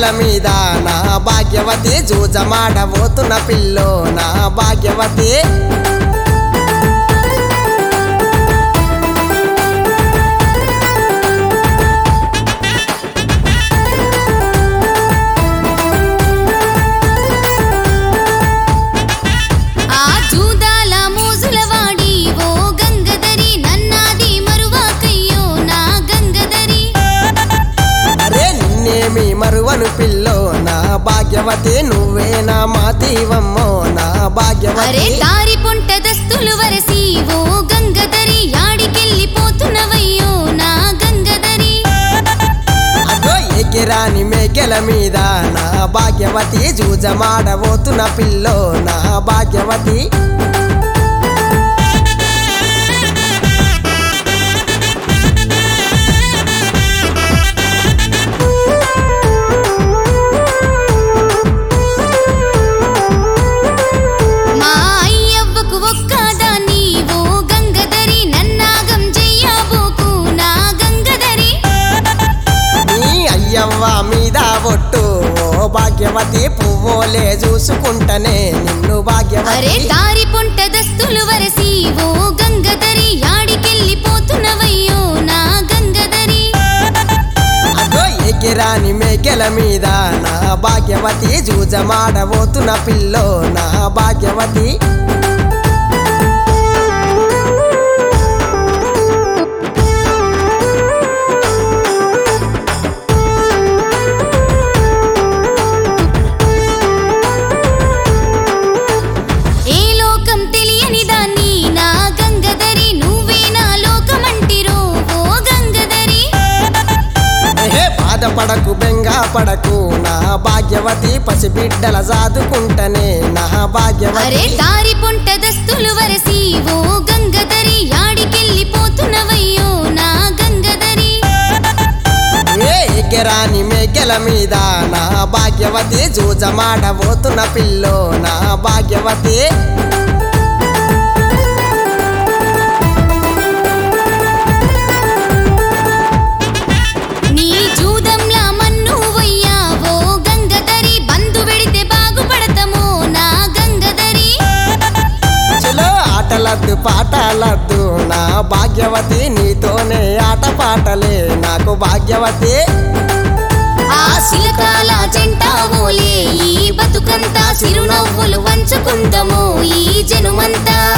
మేఘల మీద నా భాగ్యవతి జూజమాడబోతున్న పిల్లో నా భాగ్యవతి ఆ జూదాల మోజుల వాడి ఓ గంగదరి నన్నాది మరువాకయ్యో నా గంగదరి అరే నిన్నేమి మరువను పిల్లో నా భాగ్యవతి నువ్వే నా మా దీవమ్మో నా అరే భాగ్యవతి దారి పొంట దస్తులు వరసి ఓ గంగదరి యాడికెళ్ళిపోతున్నవయ్యో నా గంగదరి అగో ఎగిరాని మేఘల మీద నా భాగ్యవతి జూజమాడబోతున్న పిల్లో నా భాగ్యవతి మా అయ్యవ్వకు ఒక్కదాన్ని ఓ గంగదరి నన్నాగం చెయ్యబోకు నా గంగదరి నీ అయ్యవ్వ మీద ఒట్టు ఓ భాగ్యవతి పువ్వులే చూసుకుంటనే నిన్ను అరే భాగ్యవతి దారి పొంట దస్తులు వరసి ఓ గంగదరి యాడికెళ్ళిపోతున్నవయ్యో నా గంగదరి అగో ఎగిరాని మేఘల మీద నా భాగ్యవతి జూజమాడబోతున్న పిల్లో నా భాగ్యవతి ఏ లోకం తెలియని దాన్ని నా గంగదరి నువ్వే నా లోకమంటిరో ఓ గంగదరి ఏ బాధపడకు బెంగా పడకు నా భాగ్యవతి పసిబిడ్డల సాదుకుంటనే నా అరే భాగ్యవతి దారి పొంట దస్తులు వరసి ఓ గంగదరి యాడికెళ్ళిపోతున్నవయ్యో నా గంగదరి ఏ ఎగిరాని మేఘల మీద నా భాగ్యవతి జూజమాడబోతున్న పిల్లో నా భాగ్యవతి నీ జూదంలా మన్ను వయ్యావో గంగదరి బంధు వెడితే బాగుపడతామో నా గంగదరి చలో ఆటలద్దు పాటలద్దు నా భాగ్యవతి నీతోనే ఆట పాటలే నాకు భాగ్యవతి ఆ శిలకాల జంటావోలే ఈ బతుకంతా చిరునవ్వులు వంచుకుందాము ఈ జనుమంతా